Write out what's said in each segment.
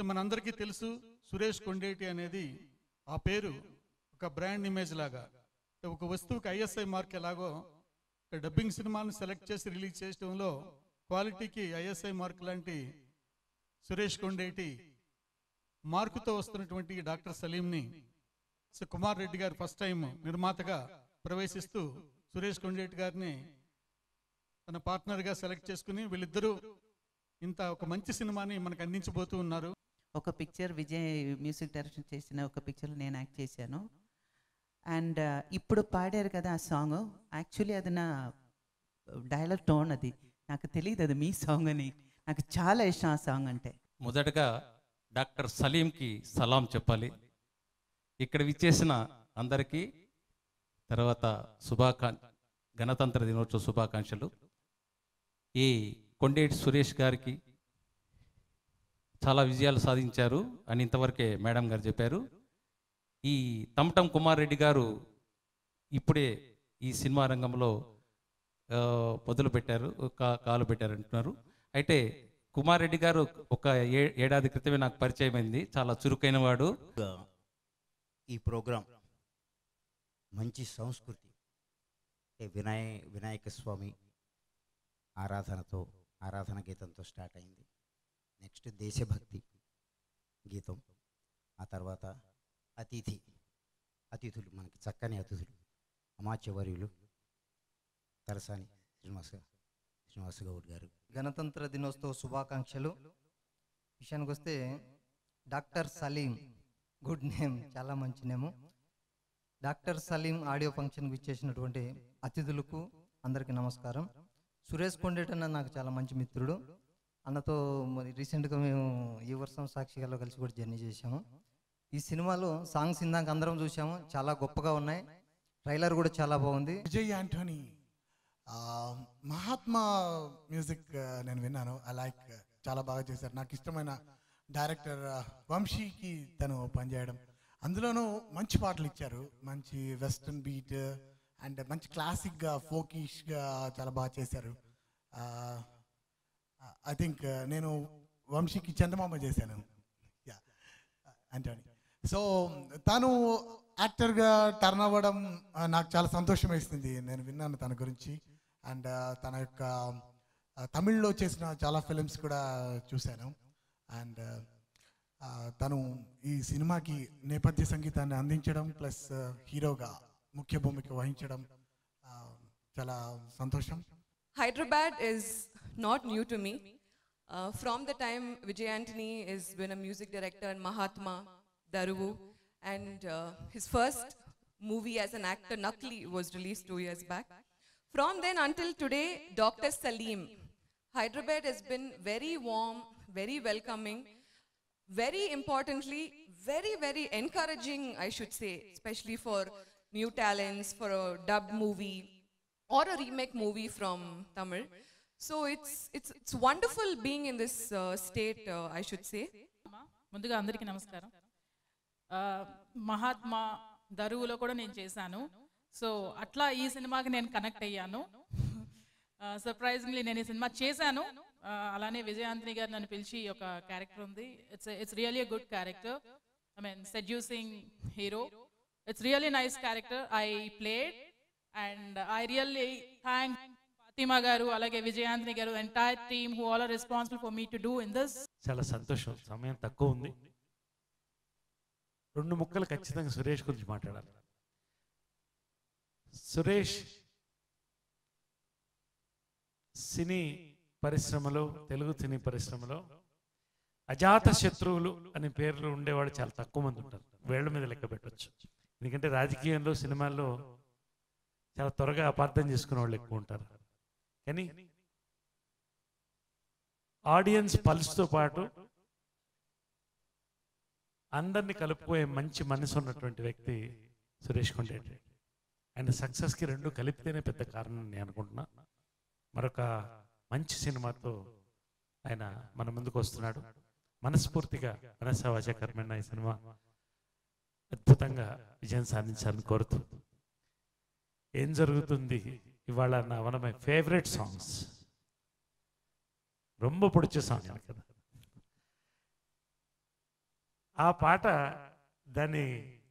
మనందరికీ తెలుసు సురేష్ కొండేటి అనేది ఆ పేరు ఒక బ్రాండ్ ఇమేజ్ లాగా ఒక వస్తువుకి ఐఎస్ఐ మార్క్ ఎలాగో ఒక డబ్బింగ్ సినిమాను సెలెక్ట్ చేసి రిలీజ్ చేయడంలో క్వాలిటీకి ఐఎస్ఐ మార్క్ లాంటి సురేష్ కొండేటి మార్కుతో వస్తున్నటువంటి ఈ డాక్టర్ సలీంని సో కుమార్ రెడ్డి గారు ఫస్ట్ టైం నిర్మాతగా ప్రవేశిస్తూ సురేష్ కొండేటి గారిని తన పార్ట్నర్గా సెలెక్ట్ చేసుకుని వీళ్ళిద్దరూ ఇంత ఒక మంచి సినిమాని మనకు అందించబోతూ ఉన్నారు ఒక పిక్చర్ విజయ్ మ్యూజిక్ డైరెక్షన్ చేసిన ఒక పిక్చర్లో నేను యాక్ట్ చేశాను అండ్ ఇప్పుడు పాడారు కదా ఆ సాంగ్ యాక్చువల్లీ అది నా డైలాగ్ టోన్ అది నాకు తెలియదు అది మీ సాంగ్ అని నాకు చాలా ఇష్టం ఆ సాంగ్ అంటే మొదటగా డాక్టర్ సలీంకి సలాం చెప్పాలి ఇక్కడ విచ్చేసిన అందరికీ తర్వాత శుభాకాం గణతంత్ర దినోత్సవ శుభాకాంక్షలు ఈ కొండేటి సురేష్ గారికి చాలా విజయాలు సాధించారు అని ఇంతవరకే మేడం గారు చెప్పారు ఈ తమటం కుమార్ రెడ్డి గారు ఇప్పుడే ఈ సినిమా రంగంలో ఆ, మొదలు పెట్టారు కా- కాలు పెట్టారు అంటున్నారు అయితే కుమార్ రెడ్డి గారు ఒక ఏ- ఏడాది క్రితమే నాకు పరిచయం అయింది చాలా చురుకైన వాడు ఈ ప్రోగ్రాం మంచి సంస్కృతి అంటే వినాయ వినాయక స్వామి ఆరాధనతో ఆరాధన గీతంతో స్టార్ట్ అయింది నెక్స్ట్ దేశభక్తి గీతం ఆ తర్వాత అతిథి అతిథులు మనకి చక్కని అతిథులు అమాత్యవర్యులు తరసాని శ్రీనివాస శ్రీనివాస గౌడ్ గారు గణతంత్ర దినోత్సవ శుభాకాంక్షలు విషయానికి వస్తే డాక్టర్ సలీం గుడ్ నేమ్ చాలా మంచి నేము డాక్టర్ సలీం ఆడియో ఫంక్షన్కి ఇచ్చేసినటువంటి అతిథులకు అందరికీ నమస్కారం సురేష్ కొండేటి అన్న నాకు చాలా మంచి మిత్రుడు అన్నతో మరి రీసెంట్గా మేము ఈ వర్షం సాక్షిగాలో కలిసి కూడా జర్నీ చేశాము ఈ సినిమాలో సాంగ్స్ ఇందాక అందరం చూసాము చాలా గొప్పగా ఉన్నాయి ట్రైలర్ కూడా చాలా బాగుంది విజయ్ యాంటోనీ ఆ, మహాత్మా మ్యూజిక్ ఆ, నేను విన్నాను ఐ లైక్ చాలా బాగా చేశారు నాకు ఇష్టమైన డైరెక్టర్ ఆ, వంశీకి తను పనిచేయడం అందులోనూ మంచి పాటలు ఇచ్చారు మంచి వెస్ట్రన్ బీట్ అండ్ మంచి క్లాసిక్గా ఫోకిష్గా చాలా బాగా చేశారు ఐ థింక్ నేను వంశీకి చందమామ చేశాను యా అంటోని సో తను యాక్టర్గా టర్న్ అవ్వడం ఆ, నాకు చాలా సంతోషం వేస్తుంది నేను విన్నాను తన గురించి అండ్ తన యొక్క ఆ, తమిళ్లో చేసిన చాలా ఫిలిమ్స్ కూడా చూశాను అండ్ తను ఈ సినిమాకి నేపథ్య సంగీతాన్ని అందించడం ప్లస్ హీరోగా ముఖ్య భూమిక వహించడం ఆ, చాలా సంతోషం Hyderabad is not new to me. Uh, from the time Vijay Antony has been a music director in Mahatma, Daruvu, and uh, his first movie as an actor, Nakli, was released two years back. From then until today, Dr. Salim. Hyderabad has been very warm, very welcoming, very importantly, very, very encouraging, I should say, especially for new talents, for a dubbed movie or a remake movie from Tamil. So it's, it's, it's wonderful being in this uh, state, uh, I should say. ముందుగా అందరికీ నమస్కారం ఆ, మహాత్మా దరువులో కూడా నేను చేశాను so అట్లా ఈ సినిమాకి నేను కనెక్ట్ అయ్యాను సర్ప్రైజింగ్లీ నేను ఈ సినిమా చేశాను ఆ, అలానే విజయాంతిని గారు నన్ను పిలిచి ఒక క్యారెక్టర్ ఉంది it's it's really good character I mean seducing hero it's really nice character I played and I really thank Fatima గారు అలాగే విజయాంతిని గారు entire team who all are responsible for me to do in this చాలా సంతోషం సమయం తక్కువ ఉంది రెండు ముక్కలు ఖచ్చితంగా సురేష్ గురించి మాట్లాడాలి సురేష్ సినీ పరిశ్రమలో తెలుగు సినీ పరిశ్రమలో అజాత శత్రువులు అనే పేర్లు ఉండేవాడు చాలా తక్కువ మంది ఉంటారు వేళ్ల మీద లెక్క పెట్టవచ్చు ఎందుకంటే రాజకీయంలో సినిమాల్లో చాలా త్వరగా అపార్థం చేసుకునే వాళ్ళు ఎక్కువ ఉంటారు కానీ ఆడియన్స్ పల్స్తో పాటు అందరిని కలుపుకోయే మంచి మనసు ఉన్నటువంటి వ్యక్తి సురేష్ కొండేటి ఆయన సక్సెస్కి రెండు కలిపితేనే పెద్ద కారణం నేను అనుకుంటున్నా మరొక మంచి సినిమాతో ఆయన మన ముందుకు వస్తున్నాడు మనస్ఫూర్తిగా మనసవాచ కర్మన్న ఈ సినిమా అద్భుతంగా విజయం సాధించాలని కోరుతూ ఏం జరుగుతుంది ఇవాళ నా one of my favourite songs ரொம்ப பிடிச்ச சாங் எனக்கு அது ఆ పాట దాన్ని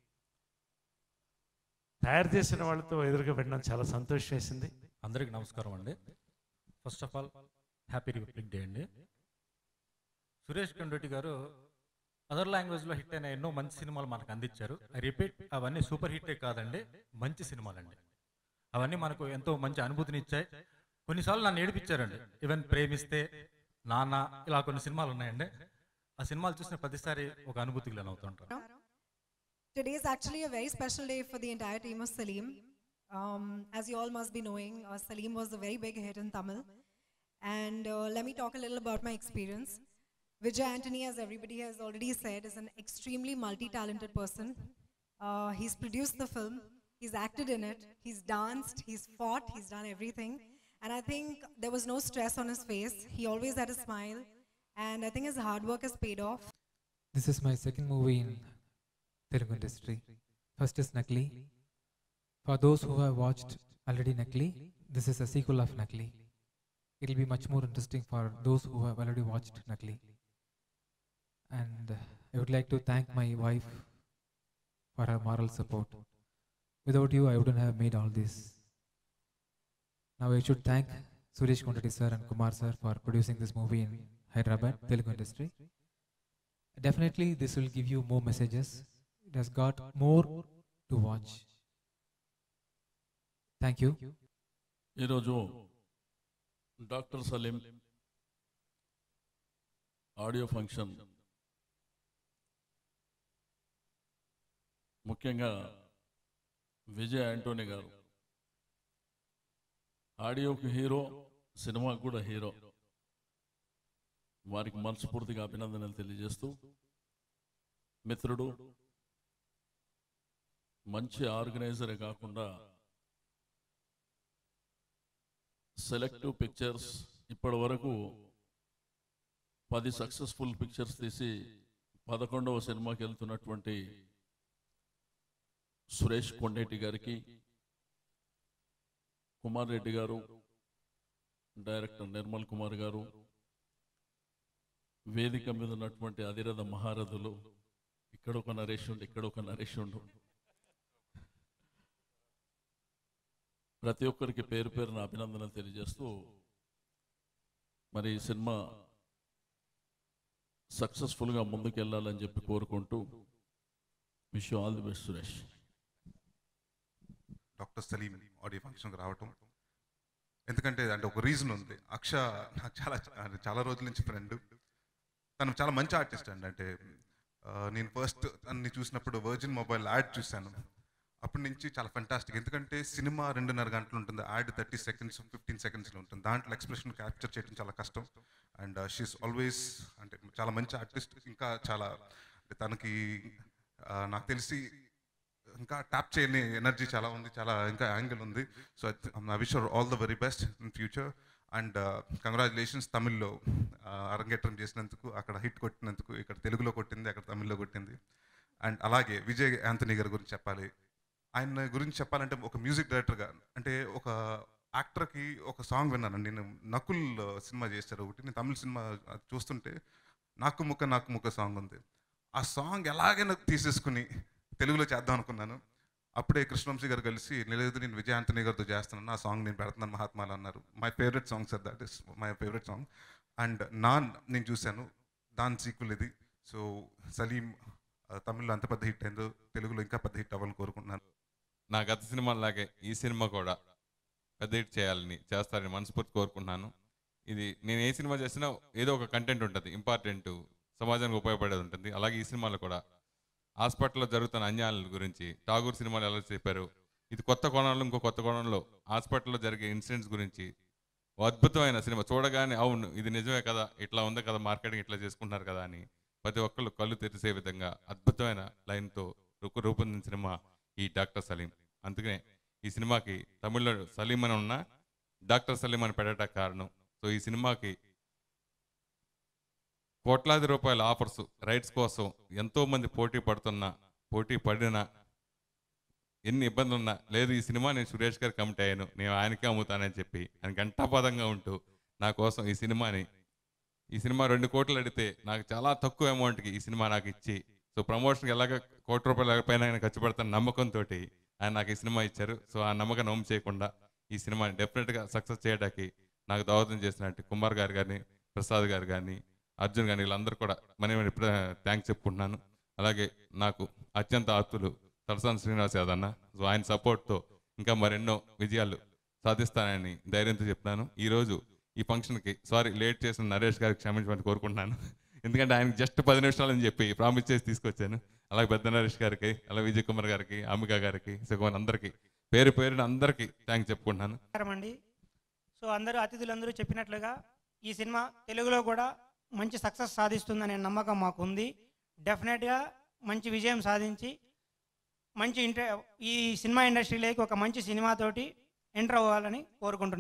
తయారు చేసిన వాళ్ళతో ఎదురుగా వినడం చాలా సంతోషం వేసింది అందరికీ నమస్కారం అండి first of all happy republic day అండి సురేష్ కండోటి గారు అదర్ లాంగ్వేజ్లో హిట్ అయిన ఎన్నో మంచి సినిమాలు మనకు అందించారు ఐ రిపీట్ అవన్నీ సూపర్ హిట్టే కాదండి మంచి సినిమాలండి అవన్నీ మనకు ఎంతో మంచి అనుభూతిని ఇచ్చాయి కొన్నిసార్లు నన్ను ఏడిపించారండి ఈవెన్ ప్రేమిస్తే నాన్న ఇలా కొన్ని సినిమాలు ఉన్నాయండి ఆ సినిమాలు చూసిన ప్రతిసారి ఒక అనుభూతికి లోనవుతుంటారు Today is actually a very special day for the entire team of Salim. Um, as you all must be knowing, uh, Salim was a very big hit in Tamil. And uh, let me talk a little about my experience. Vijay Antony, as everybody has already said, is an extremely multi-talented person. Uh, he's produced the film, he's acted in it, he's danced, he's fought, he's done everything. And I think there was no stress on his face. He always had a smile. And I think his hard work has paid off. This is my second movie in Telugu industry. First is Nakli. For those who have watched already Nakli, this is a sequel of Nakli. It will be much more interesting for those who have already watched Nakli. And uh, I would like to thank my wife for her moral support. Without you, I wouldn't have made all this. Now I should thank Suresh Kondati sir and Kumar sir for producing this movie in Hyderabad, Telugu industry. Definitely, this will give you more messages. It has got more to watch. Thank you. ఈరోజు doctor Saleem audio function ముఖ్యంగా Vijay Anthony గారు ఆడియోకి hero సినిమాకు కూడా hero వారికి మనస్ఫూర్తిగా అభినందనలు తెలియజేస్తూ మిత్రుడు మంచి ఆర్గనైజరే కాకుండా సెలెక్టివ్ పిక్చర్స్ ఇప్పటి వరకు పది సక్సెస్ఫుల్ పిక్చర్స్ తీసి పదకొండవ సినిమాకి వెళ్తున్నటువంటి సురేష్ కొండేటి గారికి కుమార్ రెడ్డి గారు డైరెక్టర్ నిర్మల్ కుమార్ గారు వేదిక మీద ఉన్నటువంటి అధిరథ మహారథులు ఇక్కడ ఒక నరేష్ ఉండు ఇక్కడ ఒక నరేష్ ఉండు ప్రతి ఒక్కరికి పేరు పేరున అభినందనలు తెలియజేస్తూ మరి ఈ సినిమా సక్సెస్ఫుల్గా ముందుకెళ్ళాలని చెప్పి కోరుకుంటూ wish all the best Suresh doctor Saleem audio ఫంక్షన్కి రావటం ఎందుకంటే అంటే ఒక రీజన్ ఉంది అక్ష నాకు చాలా అంటే చాలా రోజుల నుంచి ఫ్రెండ్ తను చాలా మంచి ఆర్టిస్ట్ అండి అంటే ఆ, నేను ఫస్ట్ తన్ని చూసినప్పుడు వర్జిన్ మొబైల్ యాడ్ చూశాను అప్పటి నుంచి చాలా ఫంటాస్టిక్ ఎందుకంటే సినిమా రెండున్నర గంటలు ఉంటుంది యాడ్ థర్టీ సెకండ్స్ ఫిఫ్టీన్ సెకండ్స్లో ఉంటుంది దాంట్లో ఎక్స్ప్రెషన్ క్యాప్చర్ చేయడం చాలా కష్టం అండ్ షీఈస్ ఆల్వేస్ అంటే చాలా మంచి ఆర్టిస్ట్ ఇంకా చాలా అంటే తనకి ఆ, నాకు తెలిసి ఇంకా ట్యాప్ చేయని ఎనర్జీ చాలా ఉంది చాలా ఇంకా యాంగిల్ ఉంది so I wish all the very best in future and congratulations తమిళ్లో ఆ, అరంగేట్రం చేసినందుకు అక్కడ హిట్ కొట్టినందుకు ఇక్కడ తెలుగులో కొట్టింది అక్కడ తమిళ్లో కొట్టింది అండ్ అలాగే విజయ్ యాంథనీ గారి గురించి చెప్పాలి ఆయన గురించి చెప్పాలంటే ఒక మ్యూజిక్ డైరెక్టర్గా అంటే ఒక యాక్టర్కి ఒక సాంగ్ విన్నానండి నేను నకుల్ సినిమా చేశారు ఒకటి నేను తమిళ సినిమా అది చూస్తుంటే నాకు ముక్క నాకు ముక్క సాంగ్ ఉంది ఆ సాంగ్ ఎలాగైనా తీసేసుకుని తెలుగులో చేద్దాం అనుకున్నాను అప్పుడే కృష్ణవంశీ గారు కలిసి లేదు నేను విజయ్ ఆంటనీ గారితో చేస్తున్నాను ఆ సాంగ్ నేను పెడుతున్నాను మహాత్మాలు అన్నారు my favourite song sir that is my favourite song and నాన్ నేను చూశాను దాని సీక్వెల్ ఇది సో సలీం ఆ, తమిళ్లో అంత పెద్ద హిట్ అయిందో తెలుగులో ఇంకా పెద్ద హిట్ అవ్వాలని కోరుకుంటున్నాను నా గత సినిమాలాగే ఈ సినిమా కూడా పెద్ద హిట్ చేయాలని చేస్తారని మనస్ఫూర్తి కోరుకుంటున్నాను ఇది నేను ఏ సినిమా చేసినా ఏదో ఒక కంటెంట్ ఉంటుంది ఇంపార్టెంట్ సమాజానికి ఉపయోగపడేది ఉంటుంది అలాగే ఈ సినిమాలో కూడా హాస్పిటల్లో జరుగుతున్న అన్యాయాల గురించి ఠాగూర్ సినిమాలు ఎలా చెప్పారు ఇది కొత్త కోణంలో ఇంకో కొత్త కోణంలో హాస్పిటల్లో జరిగే ఇన్సిడెంట్స్ గురించి ఓ అద్భుతమైన సినిమా చూడగానే అవును ఇది నిజమే కదా ఇట్లా ఉంది కదా మార్కెటింగ్ ఇట్లా చేసుకుంటున్నారు కదా అని ప్రతి ఒక్కళ్ళు కళ్ళు తెరిసే విధంగా అద్భుతమైన లైన్తో రూపు రూపొందిన సినిమా ఈ డాక్టర్ సలీం అందుకనే ఈ సినిమాకి తమిళ్లో సలీం అని ఉన్న డాక్టర్ సలీం అని పెట్టడానికి కారణం సో ఈ సినిమాకి కోట్లాది రూపాయల ఆఫర్స్ రైట్స్ కోసం ఎంతో మంది పోటీ పడుతున్న పోటీ పడిన ఎన్ని ఇబ్బందులు ఉన్నా లేదు ఈ సినిమా నేను సురేష్ గారికి కమిట్ అయ్యాను నేను ఆయనకే అమ్ముతానని చెప్పి ఆయన గంటాపదంగా ఉంటూ నా కోసం ఈ సినిమాని ఈ సినిమా రెండు కోట్లు అడిగితే నాకు చాలా తక్కువ అమౌంట్కి ఈ సినిమా నాకు ఇచ్చి సో సో ప్రమోషన్కి ఎలాగ కోటి రూపాయల పైన ఆయన ఖర్చు పెడతాను నమ్మకంతో ఆయన నాకు ఈ సినిమా ఇచ్చారు సో ఆ నమ్మకం నమ్ము చేయకుండా ఈ సినిమాని డెఫినెట్గా సక్సెస్ చేయడానికి నాకు దోహదం చేసినట్టు కుమార్ గారు కానీ ప్రసాద్ గారు కానీ అర్జున్ కానీ వీళ్ళందరూ కూడా మనం ఇప్పుడు థ్యాంక్స్ చెప్పుకుంటున్నాను అలాగే నాకు అత్యంత ఆప్తులు తలసాని శ్రీనివాస్ యాదవ్ అన్న సో ఆయన సపోర్ట్తో ఇంకా మరెన్నో విజయాలు సాధిస్తానని ధైర్యంతో చెప్తాను ఈరోజు ఈ ఫంక్షన్కి సారీ లేట్ చేసిన నరేష్ గారికి క్షమించమని కోరుకుంటున్నాను ఎందుకంటే ఆయనకి జస్ట్ పది నిమిషాలు అని చెప్పి ప్రామిస్ చేసి తీసుకొచ్చాను అలాగే పెద్ద నరేష్ గారికి అలాగే విజయ్ కుమార్ గారికి అంబిక గారికి సుకుమార్ అందరికీ పేరు పేరున అందరికీ థ్యాంక్స్ చెప్పుకుంటున్నాను నమస్కారం అండి సో అందరూ అతిథులందరూ చెప్పినట్లుగా ఈ సినిమా తెలుగులో కూడా మంచి సక్సెస్ సాధిస్తుందనే నమ్మకం మాకు ఉంది డెఫినెట్గా మంచి విజయం సాధించి మంచి ఇంట ఈ సినిమా ఇండస్ట్రీలోకి ఒక మంచి సినిమాతోటి ఎంటర్ అవ్వాలని కోరుకుంటున్నాను